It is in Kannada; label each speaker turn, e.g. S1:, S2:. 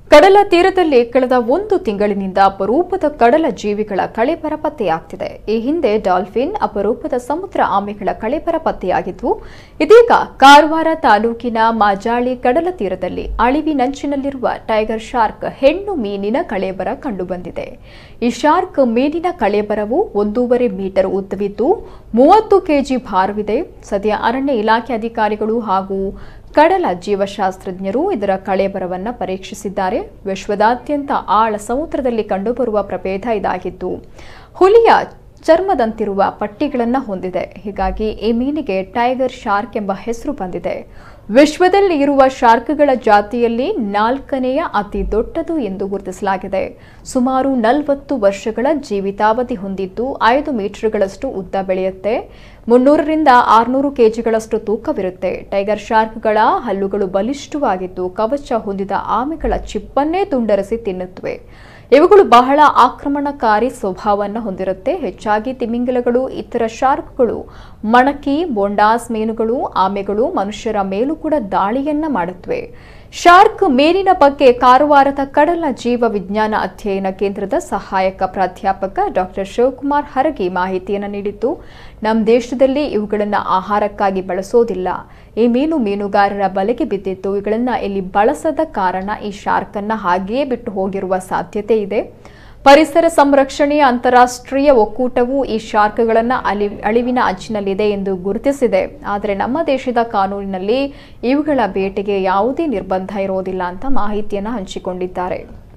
S1: ಕಡಲ ತೀರದಲ್ಲಿ ಕಳೆದ ಒಂದು ತಿಂಗಳಿನಿಂದ ಅಪರೂಪದ ಕಡಲ ಜೀವಿಗಳ ಕಳೆಬರ ಪತ್ತೆಯಾಗ್ತಿದೆ ಈ ಹಿಂದೆ ಡಾಲ್ಫಿನ್ ಅಪರೂಪದ ಸಮುದ್ರ ಆಮೆಗಳ ಕಳೆಬರ ಪತ್ತೆಯಾಗಿದ್ವು ಇದೀಗ ಕಾರವಾರ ತಾಲೂಕಿನ ಮಾಜಾಳಿ ಕಡಲ ತೀರದಲ್ಲಿ ಅಳಿವಿನಂಚಿನಲ್ಲಿರುವ ಟೈಗರ್ ಶಾರ್ಕ್ ಹೆಣ್ಣು ಮೀನಿನ ಕಳೆಬರ ಕಂಡುಬಂದಿದೆ ಈ ಶಾರ್ಕ್ ಮೀನಿನ ಕಳೆಬರವು ಒಂದೂವರೆ ಮೀಟರ್ ಉದ್ದವಿದ್ದು ಮೂವತ್ತು ಕೆಜಿ ಭಾರವಿದೆ ಸದ್ಯ ಅರಣ್ಯ ಇಲಾಖೆ ಅಧಿಕಾರಿಗಳು ಹಾಗೂ ಕಡಲ ಜೀವಶಾಸ್ತ್ರಜ್ಞರು ಇದರ ಕಳೆಬರವನ್ನು ಪರೀಕ್ಷಿಸಿದ್ದಾರೆ ವಿಶ್ವದಾದ್ಯಂತ ಆಳ ಸಮುದ್ರದಲ್ಲಿ ಕಂಡುಬರುವ ಪ್ರಭೇದ ಇದಾಗಿದ್ದು ಹುಲಿಯ ಚರ್ಮದಂತಿರುವ ಪಟ್ಟಿಗಳನ್ನು ಹೊಂದಿದೆ ಹೀಗಾಗಿ ಈ ಮೀನಿಗೆ ಟೈಗರ್ ಶಾರ್ಕ್ ಎಂಬ ಹೆಸರು ಬಂದಿದೆ ವಿಶ್ವದಲ್ಲಿ ಇರುವ ಶಾರ್ಕ್ಗಳ ಜಾತಿಯಲ್ಲಿ ನಾಲ್ಕನೆಯ ಅತಿ ದೊಡ್ಡದು ಎಂದು ಗುರುತಿಸಲಾಗಿದೆ ಸುಮಾರು ನಲವತ್ತು ವರ್ಷಗಳ ಜೀವಿತಾವಧಿ ಹೊಂದಿದ್ದು ಐದು ಮೀಟರ್ಗಳಷ್ಟು ಉದ್ದ ಬೆಳೆಯುತ್ತೆ ಮುನ್ನೂರರಿಂದ ಆರುನೂರು ಕೆಜಿಗಳಷ್ಟು ತೂಕವಿರುತ್ತೆ ಟೈಗರ್ ಶಾರ್ಕ್ಗಳ ಹಲ್ಲುಗಳು ಬಲಿಷ್ಠವಾಗಿದ್ದು ಕವಚ ಹೊಂದಿದ ಆಮೆಗಳ ಚಿಪ್ಪನ್ನೇ ತುಂಡರಿಸಿ ತಿನ್ನುತ್ತವೆ ಇವುಗಳು ಬಹಳ ಆಕ್ರಮಣಕಾರಿ ಸ್ವಭಾವವನ್ನು ಹೊಂದಿರುತ್ತೆ ಹೆಚ್ಚಾಗಿ ತಿಮಿಂಗಿಲಗಳು ಇತರ ಶಾರ್ಕ್ಗಳು ಮಣಕಿ ಬೊಂಡಾಸ್ ಮೀನುಗಳು ಆಮೆಗಳು ಮನುಷ್ಯರ ಮೇಲೂ ಕೂಡ ದಾಳಿಯನ್ನ ಮಾಡುತ್ತವೆ ಶಾರ್ಕ್ ಮೀನಿನ ಬಗ್ಗೆ ಕಾರವಾರದ ಕಡಲ ಜೀವ ವಿಜ್ಞಾನ ಅಧ್ಯಯನ ಕೇಂದ್ರದ ಸಹಾಯಕ ಪ್ರಾಧ್ಯಾಪಕ ಡಾಕ್ಟರ್ ಶಿವಕುಮಾರ್ ಹರಗಿ ಮಾಹಿತಿಯನ್ನು ನೀಡಿದ್ದು ನಮ್ಮ ದೇಶದಲ್ಲಿ ಇವುಗಳನ್ನು ಆಹಾರಕ್ಕಾಗಿ ಬಳಸೋದಿಲ್ಲ ಈ ಮೀನು ಮೀನುಗಾರರ ಬಲೆಗೆ ಬಿದ್ದಿದ್ದು ಇವುಗಳನ್ನು ಇಲ್ಲಿ ಬಳಸದ ಕಾರಣ ಈ ಶಾರ್ಕನ್ನು ಹಾಗೆಯೇ ಬಿಟ್ಟು ಹೋಗಿರುವ ಸಾಧ್ಯತೆ ಇದೆ ಪರಿಸರ ಸಂರಕ್ಷಣೆಯ ಅಂತಾರಾಷ್ಟ್ರೀಯ ಒಕ್ಕೂಟವು ಈ ಶಾರ್ಕ್ಗಳನ್ನು ಅಲಿ ಅಳಿವಿನ ಅಂಚಿನಲ್ಲಿದೆ ಎಂದು ಗುರುತಿಸಿದೆ ಆದರೆ ನಮ್ಮ ದೇಶದ ಕಾನೂನಿನಲ್ಲಿ ಇವುಗಳ ಬೇಟೆಗೆ ಯಾವುದೇ ನಿರ್ಬಂಧ ಇರೋದಿಲ್ಲ ಅಂತ ಮಾಹಿತಿಯನ್ನು ಹಂಚಿಕೊಂಡಿದ್ದಾರೆ